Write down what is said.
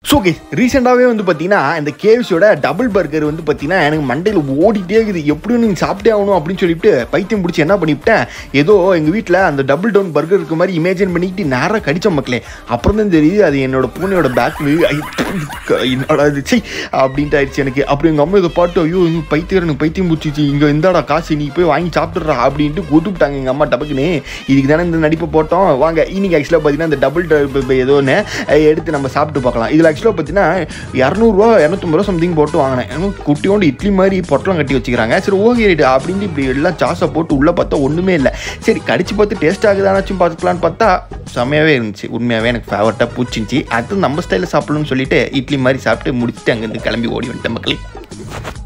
so K ரீசெண்டாகவே வந்து பார்த்தீங்கன்னா இந்த கேஎஃப்சியோட டபுள் பர்கர் வந்து பார்த்தீங்கன்னா எனக்கு மண்டையில் ஓடிட்டே இருக்குது எப்படியும் நீங்கள் சாப்பிட்டே ஆகணும் அப்படின்னு சொல்லிட்டு பைத்தியம் பிடிச்சி என்ன பண்ணிவிட்டேன் ஏதோ எங்கள் வீட்டில் அந்த டபுள் டவுன் பர்கர் இருக்க மாதிரி இமேஜின் பண்ணிக்கிட்டு நேராக கடிச்ச மக்களே அப்புறம் தான் தெரியுது அது என்னோட பூனையோட பேக் என்னடா இது சை அப்படின்ட்டு ஆயிடுச்சு எனக்கு அப்புறம் எங்கள் அம்மா இதை பாட்டு ஐயோ ஐயோ, பைத்தியம் எனக்கு பைத்தியம் பிடிச்சிச்சு இங்கே இந்தாடா காசு நீ போய் வாங்கி சாப்பிட்றா அப்படின்ட்டு கூட்டுவிட்டாங்க எங்கள் அம்மா டபக்குன்னு இதுக்கு தானே இந்த நடிப்பை போட்டோம் வாங்க இன்னைக்கு ஆக்சுவலாக பார்த்தீங்கன்னா இந்த டபுள் ஏதோ ஒன்று எடுத்து நம்ம சாப்பிட்டு பார்க்கலாம் இதில் ஆக்சுவலாக பார்த்தீங்கன்னா இரநூறுவா இரநூத்தம்பது ரூபா சம்திங் போட்டு வாங்கினேன் ஏன்னா குட்டியோண்டு இட்லி மாதிரி பொட்டலம் கட்டி வச்சுக்கிறாங்க சரி ஓகே ரைட்டு அப்படின்ட்டு இப்படி எல்லாம் சாஸை போட்டு உள்ளே பார்த்தா ஒன்றுமே இல்லை சரி கடிச்சு பார்த்து டேஸ்ட் ஆகுதானாச்சும் பார்த்துக்கலான்னு பார்த்தா செம்மையாகவே இருந்துச்சு உண்மையாகவே எனக்கு ஃபேவரட்டாக பூச்சிருந்துச்சு அடுத்து நம்ம ஸ்டைலில் சாப்பிடணும்னு சொல்லிட்டு இட்லி மாதிரி சாப்பிட்டு முடிச்சுட்டு அங்கேருந்து கிளம்பி ஓடி வந்துட்டேன் மக்களே